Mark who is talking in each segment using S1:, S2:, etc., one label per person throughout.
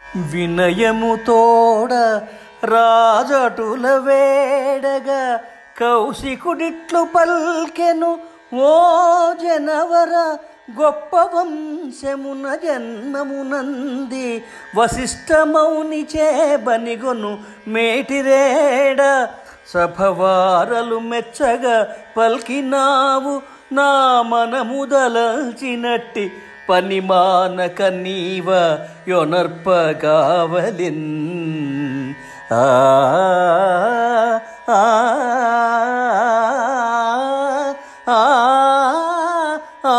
S1: వినయము తోడ రాజటుల వేడగా కౌశికుడిట్లు పల్కెను ఓ జనవర గొప్ప వంశమున జన్మమునంది వశిష్ఠమౌని చేబనిగొను మేటిరేడ సభవారలు మెచ్చగా పల్కినావు నా మనముదలచినట్టి పని మానక నీవ యొనర్పగావలిన్ ఆ ఆ, ఆ, ఆ,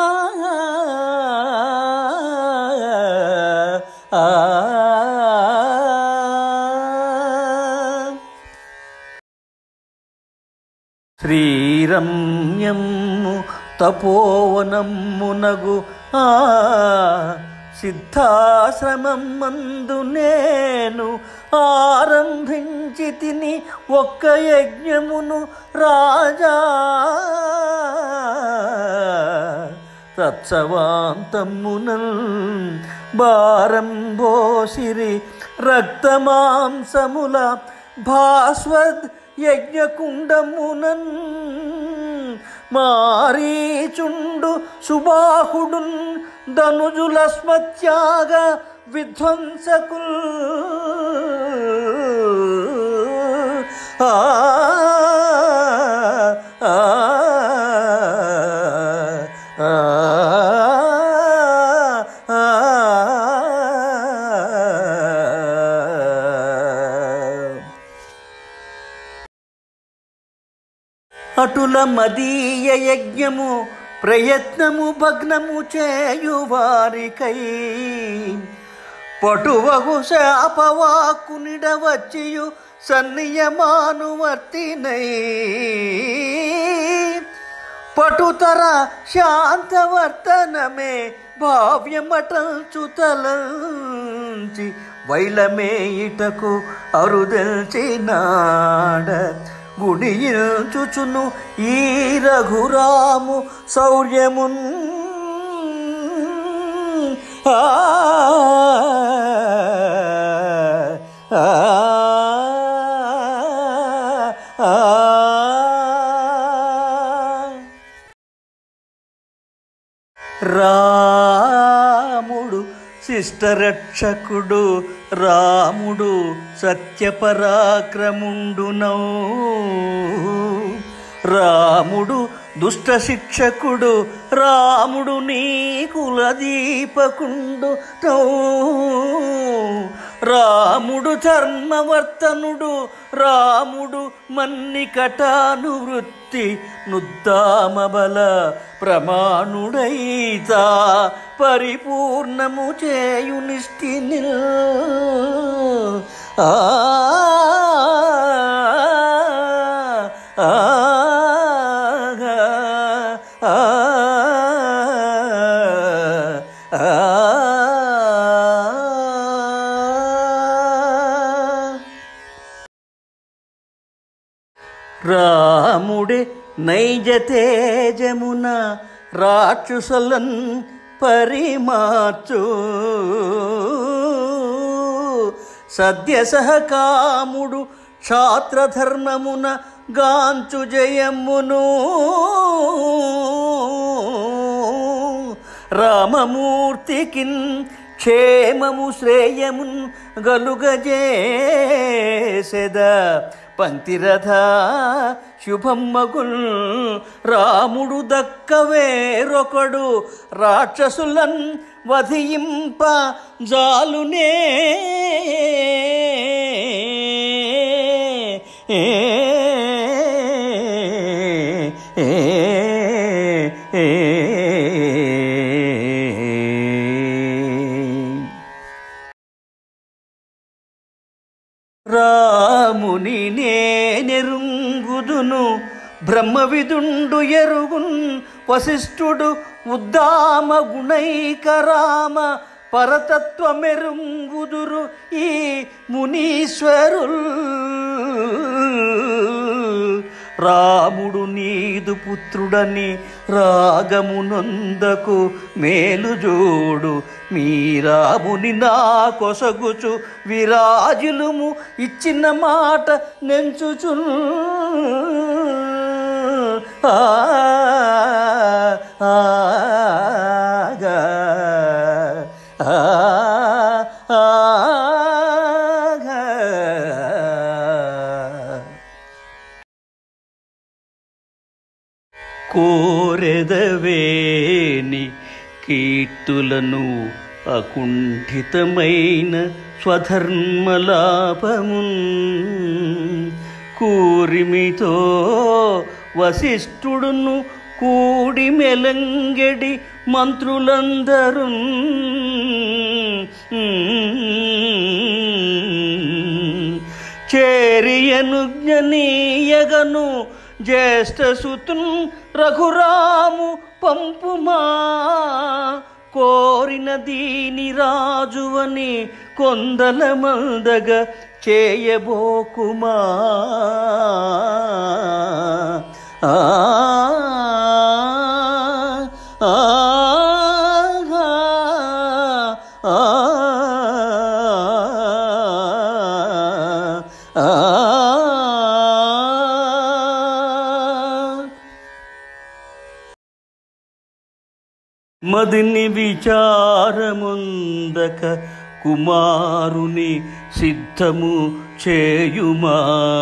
S1: ఆ. శ్రీరమ్యము తపోవనమ్మునగు ఆ సిద్ధాశ్రమం మందు నేను ఆరంభించి తిని ఒక్క యజ్ఞమును రాజా తత్సవాంతమునల్ భారం బోసిరి రక్తమాంసముల భాస్వద్ యజ్ఞకుండమునన్ మారీచుండు సుబాహుడున్ ధనుజుల స్మత్యాగ విధ్వంసకుల్ ఆ ఆ, ఆ, ఆ. అటుల మదీయ యజ్ఞము ప్రయత్నము భగ్నము చేయువారికై పటువగు శాపవాకునిడ వచ్చియు సన్నియమానువర్తినై పటుతర శాంతవర్తనమే భావ్యమటల్చుతలంచి వైలమేయిటకు అరుదల్చినాడ గుడియుచుచును ఈ రఘురాము శౌర్యమున్ ఆ ఆ, ఆ, ఆ. రాముడు శిష్టరక్షకుడు రాముడు సత్యపరాక్రముండునౌ రాముడు దుష్ట శిక్షకుడు రాముడు నీ కులదీపకుండు రాముడు ధర్మవర్తనుడు రాముడు మన్నికటాను వృత్తి నుద్దామబల ప్రమాణుడైతా పరిపూర్ణము చేయు నిష్ఠిని ఆ ఆ, ఆ, ఆ. రాముడే నైజ తేజమున రాక్షసులన్ పరిమార్చు సద్య సహకాముడు క్షాత్రధర్మమున గాంచు జయమును రామమూర్తికిన్ క్షేమము శ్రేయమున్ గలుగజేసెద పంక్తిరథ శుభమ్మగుల్ రాముడు దక్కవేరొకడు రాక్షసులన్ వధింప జాలునే ఏ ఏ ఏ రాముని నేనెరుంగుదును బ్రహ్మవిదుండు ఎరుగున్ వశిష్ఠుడు ఉద్దామ గుణైక రామ పరతత్వమెరుంగుదురు ఈ మునీశ్వరుల్ రాముడు నీదు పుత్రుడని రాగమునొందకు మేలు జోడు మీ రాముని నా కొసగుచు విరాజులుము ఇచ్చిన మాట నెంచుచున్ ఆ ఆగా ఆ ఆగా కోరెదవేని కీర్తులను అకుంఠితమైన స్వధర్మలాభమున్ కూరిమితో వశిష్ఠుడును కూడి మెలంగెడి మంత్రులందరూ చేరియను జ్ఞనీయగను జ్యేష్ఠసుతున్ రఘురాము పంపుమా కోరిన దీని రాజువని కొందల మందగ చేయబోకుమా ఆ ఆ ఆ మదిని విచారముందక కుమారుని సిద్ధము చేయుమా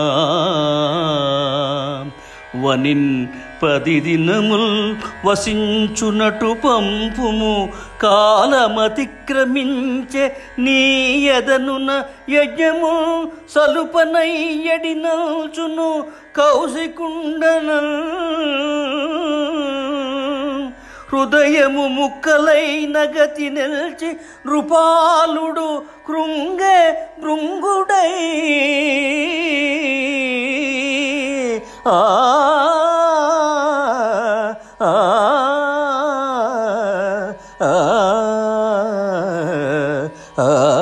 S1: వనిన్ పది దినముల్ వసించునటు పంపుము కాలమతిక్రమించే నీయదనున యజ్ఞము సలుపనయ్యడి నల్చును కౌశికుండన హృదయము ముక్కలైన గతి నిల్చి నృపాలుడు కృంగే భృంగుడై ఆ ఆ, ఆ, ఆ,